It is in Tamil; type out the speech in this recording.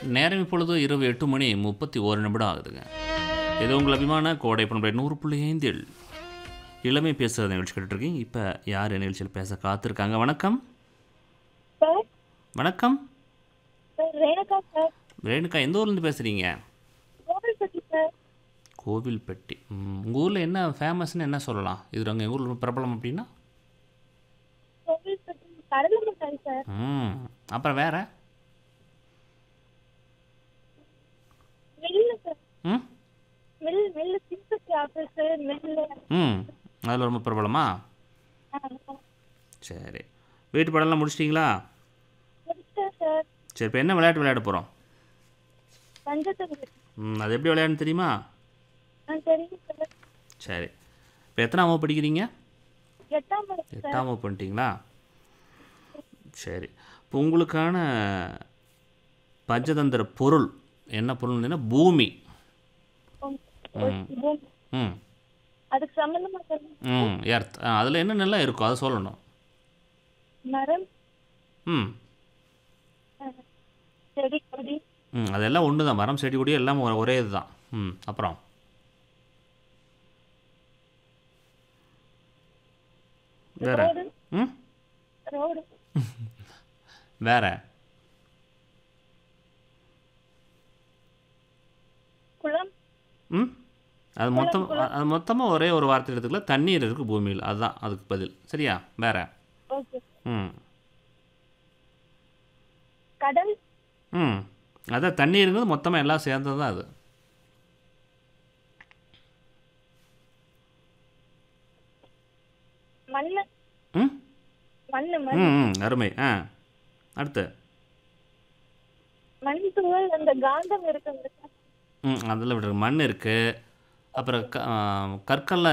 நேரம் இப்பொழுது இரவு எட்டு மணி முப்பத்தி ஓரு நிமிடம் ஆகுதுங்க இது உங்கள் அபிமான கோடை பண்பை நூறு புள்ளி ஐந்தில் இளமை பேசுகிற நிகழ்ச்சி கேட்டுட்ருக்கீங்க இப்போ யார் நிகழ்ச்சியில் பேச காத்திருக்காங்க வணக்கம் சார் வணக்கம் சார் ரேணுகா சார் ரேணுகா எந்த ஊர்லேருந்து பேசுகிறீங்க கோவில்பட்டி சார் கோவில்பட்டி ம், உங்கள் ஊரில் என்ன ஃபேமஸ்னு என்ன சொல்லலாம் இது அங்கே எங்கள் ஊரில் பிரபலம் அப்படின்னா கோவில்பட்டி கடலை மிட்டாய் சார் ம் அப்புறம் வேற மில்லு சார் ம் mill mill sympathy office mill ம் அதில் ரொம்ப பிரபலமா சரி வீட்டு படம்லாம் முடிச்சிட்டிங்களா முடிச்சிட்டேன் சார் சரி இப்போ என்ன விளையாட்டு விளையாட போகிறோம் பஞ்சத்தங்க ம் அது எப்படி விளையாடுன்னு தெரியுமா ஆ சரிங்க சார் சரி இப்போ எத்தனாம் வகுப்பு படிக்கிறீங்க எட்டாம் வகுப்பு சார் எட்டாம் வகுப்பு பண்ணிட்டீங்களா சரி இப்போ உங்களுக்கான பஞ்சதந்திர பொருள் என்ன பொருள்னா பூமி ம் பூமி. ம் அதுக்கு சம்மந்தமா சார் ம் எர்த் அதில் என்னென்னலாம் இருக்கும் அதை சொல்லணும் மரம் ம் ஆ, செடி கொடி ம் அதெல்லாம் ஒன்று தான் மரம் செடி கொடி எல்லாம் ஒ- ஒரே இதுதான் ம் அப்புறம் வேற ரோடு ம் ரோடு வேற குளம் ம் அது மொத்தம் அது மொத்தமாக ஒரே ஒரு வார்த்தை எடுத்துக்கலாம் தண்ணீர் இருக்குது பூமியில் அதுதான் அதுக்கு பதில் சரியா வேற ஓகே ம் கடல் ம் அதான் தண்ணீருங்கிறது மொத்தமாக எல்லாம் சேர்ந்தது தான் அது மண்ணு ம் மண்ணு மண் ம் ம் அருமை ஆ அடுத்து மண் துகள் அந்த காந்தம் இருக்குங்க சார் ம் அதில் விட்டு மண் இருக்குது அப்புறம் க ஆ, கற்கள்லாம்